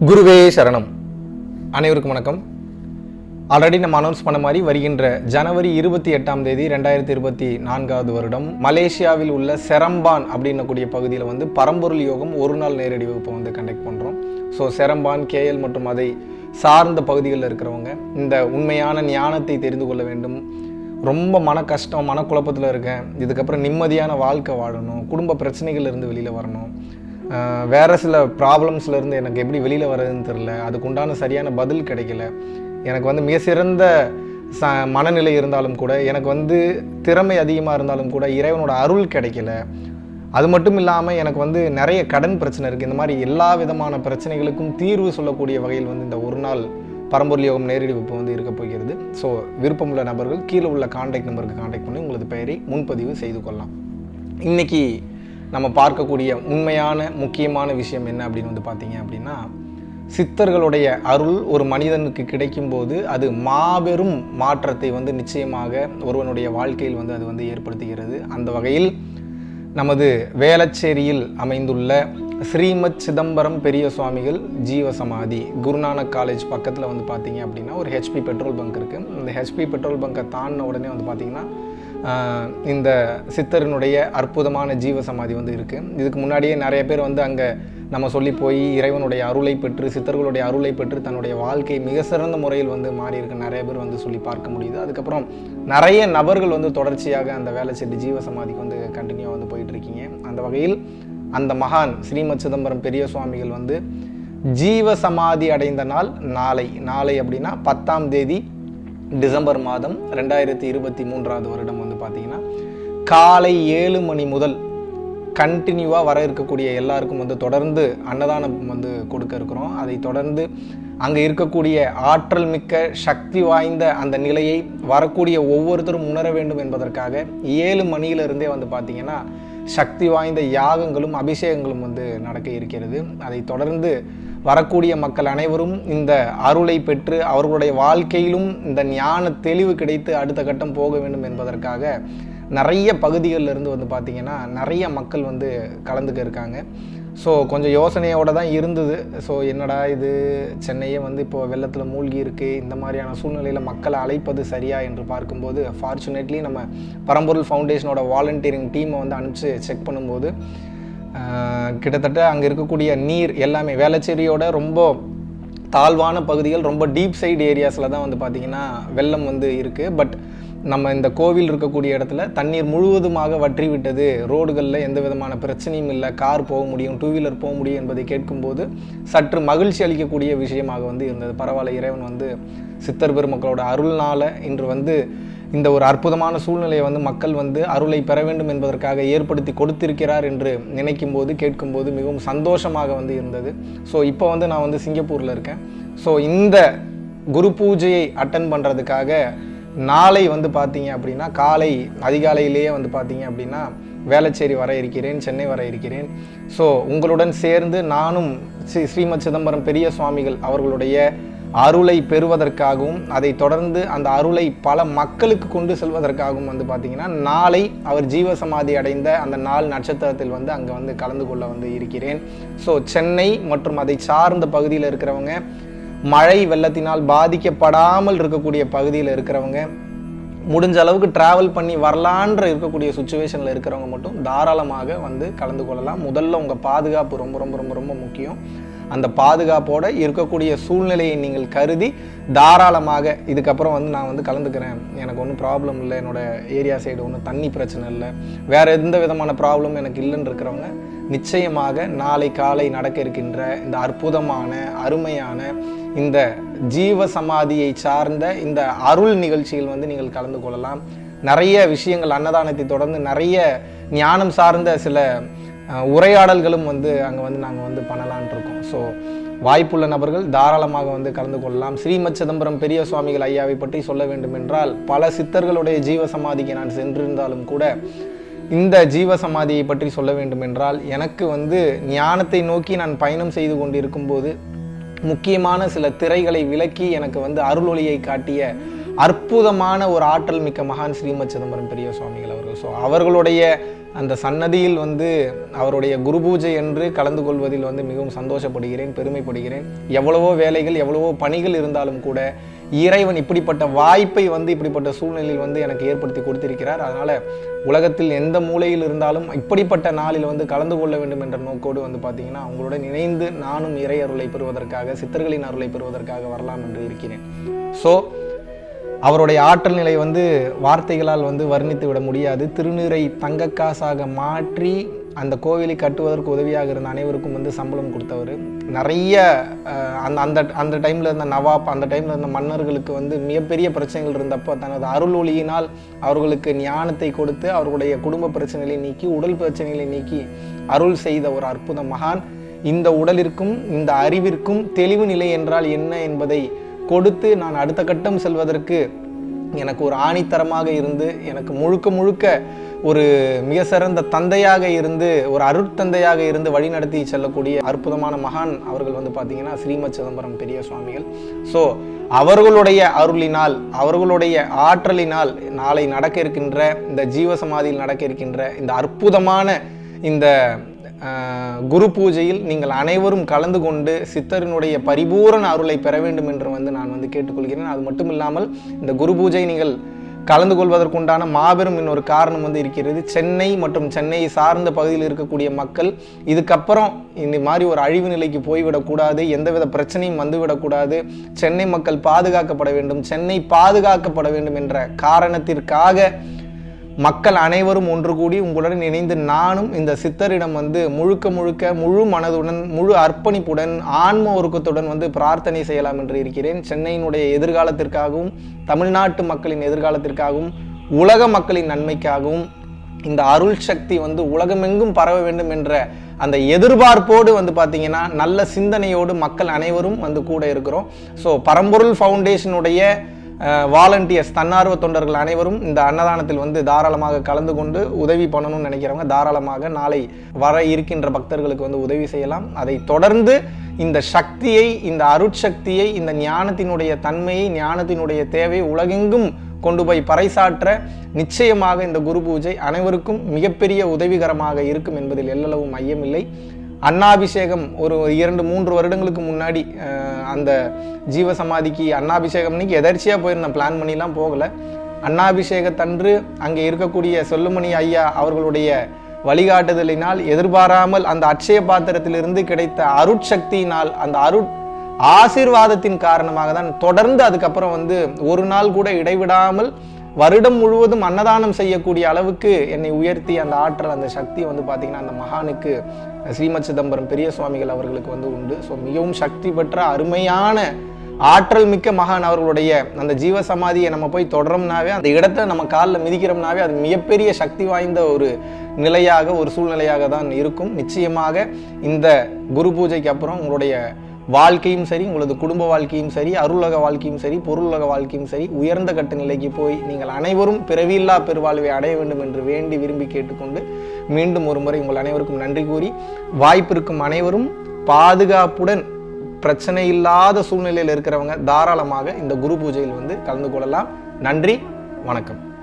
குருவே சரணம் அனைவருக்கும் வணக்கம் ஆல்ரெடி நம்ம அனௌன்ஸ் பண்ண மாதிரி வருகின்ற ஜனவரி இருபத்தி எட்டாம் தேதி ரெண்டாயிரத்தி இருபத்தி நான்காவது வருடம் மலேசியாவில் உள்ள செரம்பான் அப்படின்னக்கூடிய பகுதியில் வந்து பரம்பொருள் யோகம் ஒரு நாள் நேரடி வகுப்பை வந்து கண்டக்ட் பண்ணுறோம் ஸோ செரம்பான் கேஎல் மற்றும் அதை சார்ந்த பகுதிகளில் இருக்கிறவங்க இந்த உண்மையான ஞானத்தை தெரிந்து கொள்ள வேண்டும் ரொம்ப மன கஷ்டம் மனக்குழப்பத்தில் இருக்கேன் இதுக்கப்புறம் நிம்மதியான வாழ்க்கை வாழணும் குடும்ப பிரச்சனைகள்ல இருந்து வெளியில் வரணும் ஆஹ் வேற சில ப்ராப்ளம்ஸ்ல இருந்து எனக்கு எப்படி வெளியில் வர்றதுன்னு தெரில அதுக்கு உண்டான சரியான பதில் கிடைக்கல எனக்கு வந்து மிக சிறந்த ச மனநிலை இருந்தாலும் கூட எனக்கு வந்து திறமை அதிகமாக இருந்தாலும் கூட இறைவனோட அருள் கிடைக்கல அது மட்டும் இல்லாமல் எனக்கு வந்து நிறைய கடன் பிரச்சனை இருக்குது இந்த மாதிரி எல்லா விதமான பிரச்சனைகளுக்கும் தீர்வு சொல்லக்கூடிய வகையில் வந்து இந்த ஒரு நாள் பரம்பொருள் யோகம் நேரடி வகுப்பு வந்து இருக்க போகிறது ஸோ விருப்பமுள்ள நபர்கள் கீழே உள்ள காண்டாக்ட் நம்பருக்கு காண்டாக்ட் பண்ணி உங்களது பெயரை முன்பதிவு செய்து கொள்ளலாம் இன்னைக்கு நம்ம பார்க்கக்கூடிய உண்மையான முக்கியமான விஷயம் என்ன அப்படின்னு வந்து பார்த்தீங்க அப்படின்னா சித்தர்களுடைய அருள் ஒரு மனிதனுக்கு கிடைக்கும்போது அது மாபெரும் மாற்றத்தை வந்து நிச்சயமாக ஒருவனுடைய வாழ்க்கையில் வந்து அது வந்து ஏற்படுத்துகிறது அந்த வகையில் நமது வேளச்சேரியில் அமைந்துள்ள ஸ்ரீமத் சிதம்பரம் பெரிய சுவாமிகள் ஜீவசமாதி குருநானக் காலேஜ் பக்கத்தில் வந்து பார்த்தீங்க அப்படின்னா ஒரு ஹெச்பி பெட்ரோல் பங்க் இருக்குது இந்த ஹெச்பி பெட்ரோல் பங்கை தாண்டின உடனே வந்து பார்த்தீங்கன்னா ஆஹ், இந்த சித்தரினுடைய அற்புதமான ஜீவசமாதி வந்து இருக்குது இதுக்கு முன்னாடியே நிறைய பேர் வந்து அங்கே நம்ம சொல்லி போய் இறைவனுடைய அருளை பெற்று சித்தர்களுடைய அருளை பெற்று தன்னுடைய வாழ்க்கை மிக சிறந்த முறையில் வந்து மாறி இருக்கு நிறைய பேர் வந்து சொல்லி பார்க்க முடியுது அதுக்கப்புறம் நிறைய நபர்கள் வந்து தொடர்ச்சியாக அந்த வேலைச்செட்டு ஜீவசமாதிக்கு வந்து கண்டினியூவாக வந்து போயிட்டு இருக்கீங்க அந்த வகையில் அந்த மகான் ஸ்ரீமத் சிதம்பரம் பெரிய சுவாமிகள் வந்து ஜீவ சமாதி அடைந்த நாள் நாளை நாளை அப்படின்னா பத்தாம் தேதி டிசம்பர் மாதம் ரெண்டாயிரத்தி இருபத்தி மூன்றாவது வருடம் வந்து பார்த்தீங்கன்னா காலை ஏழு மணி முதல் கண்டினியூவாக வர இருக்கக்கூடிய எல்லாருக்கும் வந்து தொடர்ந்து அன்னதானம் வந்து கொடுக்க இருக்கிறோம் அதை தொடர்ந்து அங்கே இருக்கக்கூடிய ஆற்றல் மிக்க சக்தி வாய்ந்த அந்த நிலையை வரக்கூடிய ஒவ்வொருத்தரும் உணர வேண்டும் என்பதற்காக ஏழு மணியிலிருந்தே வந்து பார்த்தீங்கன்னா சக்தி வாய்ந்த யாகங்களும் அபிஷேகங்களும் வந்து நடக்க இருக்கிறது அதை தொடர்ந்து வரக்கூடிய மக்கள் அனைவரும் இந்த அருளை பெற்று அவர்களுடைய வாழ்க்கையிலும் இந்த ஞான தெளிவு கிடைத்து அடுத்த கட்டம் போக வேண்டும் என்பதற்காக நிறைய பகுதிகளில் இருந்து வந்து பார்த்திங்கன்னா நிறைய மக்கள் வந்து கலந்துக்க இருக்காங்க ஸோ கொஞ்சம் யோசனையோட தான் இருந்தது ஸோ என்னடா இது சென்னையே வந்து இப்போ வெள்ளத்தில் மூழ்கி இருக்கு இந்த மாதிரியான சூழ்நிலையில் மக்களை அழைப்பது சரியா என்று பார்க்கும்போது ஃபார்ச்சுனேட்லி நம்ம பரம்பொருள் ஃபவுண்டேஷனோட வாலண்டியரிங் டீமை வந்து அனுப்பிச்சு செக் பண்ணும்போது ஆஹ், கிட்டத்தட்ட அங்கே இருக்கக்கூடிய நீர் எல்லாமே வேளச்சேரியோட ரொம்ப தாழ்வான பகுதிகள் ரொம்ப டீப் சைடு ஏரியாஸில் தான் வந்து பார்த்திங்கன்னா வெள்ளம் வந்து இருக்குது பட் நம்ம இந்த கோவில் இருக்கக்கூடிய இடத்துல தண்ணீர் முழுவதுமாக வற்றி விட்டது ரோடுகளில் எந்த விதமான பிரச்சனையும் இல்லை கார் போக முடியும் டூ வீலர் போக முடியும் என்பதை கேட்கும்போது சற்று மகிழ்ச்சி அளிக்கக்கூடிய விஷயமாக வந்து இருந்தது பரவாயில்ல இறைவன் வந்து சித்தர் பெருமக்களோட அருள்னால இன்று வந்து இந்த ஒரு அற்புதமான சூழ்நிலையை வந்து மக்கள் வந்து அருளை பெற வேண்டும் என்பதற்காக ஏற்படுத்தி கொடுத்திருக்கிறார் என்று நினைக்கும் போது கேட்கும்போது மிகவும் சந்தோஷமாக வந்து இருந்தது ஸோ இப்போ வந்து நான் வந்து சிங்கப்பூரில் இருக்கேன் ஸோ இந்த குரு பூஜையை அட்டன் பண்ணுறதுக்காக நாளை வந்து பார்த்தீங்க அப்படின்னா காலை அதிகாலையிலேயே வந்து பார்த்தீங்க அப்படின்னா வேளச்சேரி வர இருக்கிறேன் சென்னை வர இருக்கிறேன் ஸோ உங்களுடன் சேர்ந்து நானும் ஸ்ரீ ஸ்ரீமத் சிதம்பரம் பெரிய சுவாமிகள் அவர்களுடைய அருளை பெறுவதற்காகவும் அதை தொடர்ந்து அந்த அருளை பல மக்களுக்கு கொண்டு செல்வதற்காகவும் வந்து பார்த்தீங்கன்னா நாளை அவர் ஜீவசமாதி அடைந்த அந்த நாள் நட்சத்திரத்தில் வந்து அங்கே வந்து கலந்து கொள்ள வந்து இருக்கிறேன் ஸோ சென்னை மற்றும் அதை சார்ந்த பகுதியில் இருக்கிறவங்க மழை வெள்ளத்தினால் பாதிக்கப்படாமல் இருக்கக்கூடிய பகுதியில் இருக்கிறவங்க முடிஞ்ச அளவுக்கு டிராவல் பண்ணி வரலான்ற இருக்கக்கூடிய சுச்சுவேஷனில் இருக்கிறவங்க மட்டும் தாராளமாக வந்து கலந்து கொள்ளலாம் முதல்ல உங்கள் பாதுகாப்பு ரொம்ப ரொம்ப ரொம்ப ரொம்ப முக்கியம் அந்த பாதுகாப்போட இருக்கக்கூடிய சூழ்நிலையை நீங்கள் கருதி தாராளமாக இதுக்கப்புறம் வந்து நான் வந்து கலந்துக்கிறேன் எனக்கு ஒன்றும் ப்ராப்ளம் இல்லை என்னோட ஏரியா சைடு ஒன்றும் தண்ணி பிரச்சனை இல்லை வேற எந்த விதமான ப்ராப்ளம் எனக்கு இல்லைன்னு இருக்கிறவங்க நிச்சயமாக நாளை காலை நடக்க இருக்கின்ற இந்த அற்புதமான அருமையான இந்த ஜீவ சமாதியை சார்ந்த இந்த அருள் நிகழ்ச்சியில் வந்து நீங்கள் கலந்து கொள்ளலாம் நிறைய விஷயங்கள் அன்னதானத்தை தொடர்ந்து நிறைய ஞானம் சார்ந்த சில அஹ், உரையாடல்களும் வந்து அங்கே வந்து நாங்கள் வந்து பண்ணலான் இருக்கோம் ஸோ வாய்ப்புள்ள நபர்கள் தாராளமாக வந்து கலந்து கொள்ளலாம் ஸ்ரீமத் சிதம்பரம் பெரிய சுவாமிகள் ஐயாவை பற்றி சொல்ல வேண்டும் என்றால் பல சித்தர்களுடைய ஜீவ சமாதிக்கு நான் சென்றிருந்தாலும் கூட இந்த ஜீவ சமாதியை பற்றி சொல்ல வேண்டும் என்றால் எனக்கு வந்து ஞானத்தை நோக்கி நான் பயணம் செய்து கொண்டிருக்கும் போது முக்கியமான சில திரைகளை விலக்கி எனக்கு வந்து அருளொளியை காட்டிய அற்புதமான ஒரு ஆற்றல் மிக்க மகான் ஸ்ரீமத் சிதம்பரம் பெரிய சுவாமிகள் அவர்கள் ஸோ அவர்களுடைய அந்த சன்னதியில் வந்து அவருடைய குரு பூஜை என்று கலந்து கொள்வதில் வந்து மிகவும் சந்தோஷப்படுகிறேன் பெருமைப்படுகிறேன் எவ்வளவோ வேலைகள் எவ்வளவோ பணிகள் இருந்தாலும் கூட இறைவன் இப்படிப்பட்ட வாய்ப்பை வந்து இப்படிப்பட்ட சூழ்நிலையில் வந்து எனக்கு ஏற்படுத்தி கொடுத்திருக்கிறார் அதனால உலகத்தில் எந்த மூலையில் இருந்தாலும் இப்படிப்பட்ட நாளில் வந்து கலந்து கொள்ள வேண்டும் என்ற நோக்கோடு வந்து பார்த்தீங்கன்னா அவங்களுடன் இணைந்து நானும் இறை அருளை பெறுவதற்காக சித்தர்களின் அருளை பெறுவதற்காக வரலாம் என்று இருக்கிறேன் ஸோ அவருடைய ஆற்றல் நிலை வந்து வார்த்தைகளால் வந்து வர்ணித்து விட முடியாது திருநீரை தங்கக்காசாக மாற்றி அந்த கோவிலை கட்டுவதற்கு உதவியாக இருந்த அனைவருக்கும் வந்து சம்பளம் கொடுத்தவர் நிறைய அஹ், அந்த அந்த அந்த டைமில் இருந்த நவாப் அந்த டைமில் இருந்த மன்னர்களுக்கு வந்து மிகப்பெரிய பிரச்சனைகள் இருந்தப்போ தனது அருள் ஒளியினால் அவர்களுக்கு ஞானத்தை கொடுத்து அவர்களுடைய குடும்ப பிரச்சனைகளை நீக்கி உடல் பிரச்சனைகளை நீக்கி அருள் செய்த ஒரு அற்புத மகான் இந்த உடலிற்கும் இந்த அறிவிற்கும் தெளிவு நிலை என்றால் என்ன என்பதை கொடுத்து நான் அடுத்த கட்டம் செல்வதற்கு எனக்கு ஒரு ஆணித்தரமாக இருந்து எனக்கு முழுக்க முழுக்க ஒரு மிக சிறந்த தந்தையாக இருந்து ஒரு அருட்தந்தையாக இருந்து வழிநடத்தி செல்லக்கூடிய அற்புதமான மகான் அவர்கள் வந்து பார்த்தீங்கன்னா ஸ்ரீமத் சிதம்பரம் பெரிய சுவாமிகள் ஸோ அவர்களுடைய அருளினால் அவர்களுடைய ஆற்றலினால் நாளை நடக்க இருக்கின்ற இந்த ஜீவசமாதியில் நடக்க இருக்கின்ற இந்த அற்புதமான இந்த ஆஹ், குரு பூஜையில் நீங்கள் அனைவரும் கலந்து கொண்டு சித்தரினுடைய பரிபூரண அருளை பெற வேண்டும் என்று வந்து நான் வந்து கேட்டுக்கொள்கிறேன் அது மட்டும் இல்லாமல் இந்த குரு பூஜை நீங்கள் கலந்து கொள்வதற்குண்டான மாபெரும் இன்னொரு காரணம் வந்து இருக்கிறது சென்னை மற்றும் சென்னையை சார்ந்த பகுதியில் இருக்கக்கூடிய மக்கள் இதுக்கப்புறம் இந்த மாதிரி ஒரு அழிவு நிலைக்கு போய்விடக்கூடாது எந்தவித பிரச்சனையும் வந்துவிடக்கூடாது சென்னை மக்கள் பாதுகாக்கப்பட வேண்டும் சென்னை பாதுகாக்கப்பட வேண்டும் என்ற காரணத்திற்காக மக்கள் அனைவரும் ஒன்று கூடி உங்களுடன் இணைந்து நானும் இந்த சித்தரிடம் வந்து முழுக்க முழுக்க முழு மனதுடன் முழு அர்ப்பணிப்புடன் ஆன்ம ஒருக்கத்துடன் வந்து பிரார்த்தனை செய்யலாம் என்று இருக்கிறேன் சென்னையினுடைய எதிர்காலத்திற்காகவும் தமிழ்நாட்டு மக்களின் எதிர்காலத்திற்காகவும் உலக மக்களின் நன்மைக்காகவும் இந்த அருள் சக்தி வந்து உலகமெங்கும் பரவ வேண்டும் என்ற அந்த எதிர்பார்ப்போடு வந்து பார்த்தீங்கன்னா நல்ல சிந்தனையோடு மக்கள் அனைவரும் வந்து கூட இருக்கிறோம் ஸோ பரம்பொருள் ஃபவுண்டேஷனுடைய வாலண்டியர்ஸ் தன்னார்வ தொண்டர்கள் அனைவரும் இந்த அன்னதானத்தில் வந்து தாராளமாக கலந்து கொண்டு உதவி பண்ணணும்னு நினைக்கிறவங்க தாராளமாக நாளை வர இருக்கின்ற பக்தர்களுக்கு வந்து உதவி செய்யலாம் அதை தொடர்ந்து இந்த சக்தியை இந்த அருட்சக்தியை இந்த ஞானத்தினுடைய தன்மையை ஞானத்தினுடைய தேவை உலகெங்கும் கொண்டு போய் பறைசாற்ற நிச்சயமாக இந்த குரு பூஜை அனைவருக்கும் மிகப்பெரிய உதவிகரமாக இருக்கும் என்பதில் எல்லளவும் ஐயமில்லை அன்னாபிஷேகம் ஒரு இரண்டு மூன்று வருடங்களுக்கு முன்னாடி அஹ், அந்த ஜீவசமாதிக்கு அன்னாபிஷேகம் அன்னைக்கு எதர்ச்சியாக போயிருந்தேன் பிளான் பண்ணிலாம் போகலை அன்னாபிஷேகத்தன்று அங்கே இருக்கக்கூடிய சொல்லுமணி ஐயா அவர்களுடைய வழிகாட்டுதலினால் எதிர்பாராமல் அந்த அட்சய பாத்திரத்திலிருந்து கிடைத்த அருட்சக்தியினால் அந்த அருட் ஆசீர்வாதத்தின் காரணமாக தான் தொடர்ந்து அதுக்கப்புறம் வந்து ஒரு நாள் கூட இடைவிடாமல் வருடம் முழுவதும் அன்னதானம் செய்யக்கூடிய அளவுக்கு என்னை உயர்த்தி அந்த ஆற்றல் அந்த சக்தி வந்து பார்த்தீங்கன்னா அந்த மகானுக்கு ஸ்ரீமத் சிதம்பரம் பெரிய சுவாமிகள் அவர்களுக்கு வந்து உண்டு ஸோ மிகவும் சக்தி பெற்ற அருமையான ஆற்றல் மிக்க மகான் அவர்களுடைய அந்த ஜீவ சமாதியை நம்ம போய் தொடரோம்னாவே அந்த இடத்த நம்ம காலில் மிதிக்கிறோம்னாவே அது மிகப்பெரிய சக்தி வாய்ந்த ஒரு நிலையாக ஒரு சூழ்நிலையாக தான் இருக்கும் நிச்சயமாக இந்த குரு பூஜைக்கு அப்புறம் உங்களுடைய வாழ்க்கையும் சரி உங்களது குடும்ப வாழ்க்கையும் சரி அருளுலக வாழ்க்கையும் சரி பொருளுலக வாழ்க்கையும் சரி உயர்ந்த கட்ட நிலைக்கு போய் நீங்கள் அனைவரும் பிறவியில்லா பெருவாழ்வை அடைய வேண்டும் என்று வேண்டி விரும்பி கேட்டுக்கொண்டு மீண்டும் ஒரு முறை உங்கள் அனைவருக்கும் நன்றி கூறி வாய்ப்பிருக்கும் அனைவரும் பாதுகாப்புடன் பிரச்சனை இல்லாத சூழ்நிலையில் இருக்கிறவங்க தாராளமாக இந்த குரு பூஜையில் வந்து கலந்து கொள்ளலாம் நன்றி வணக்கம்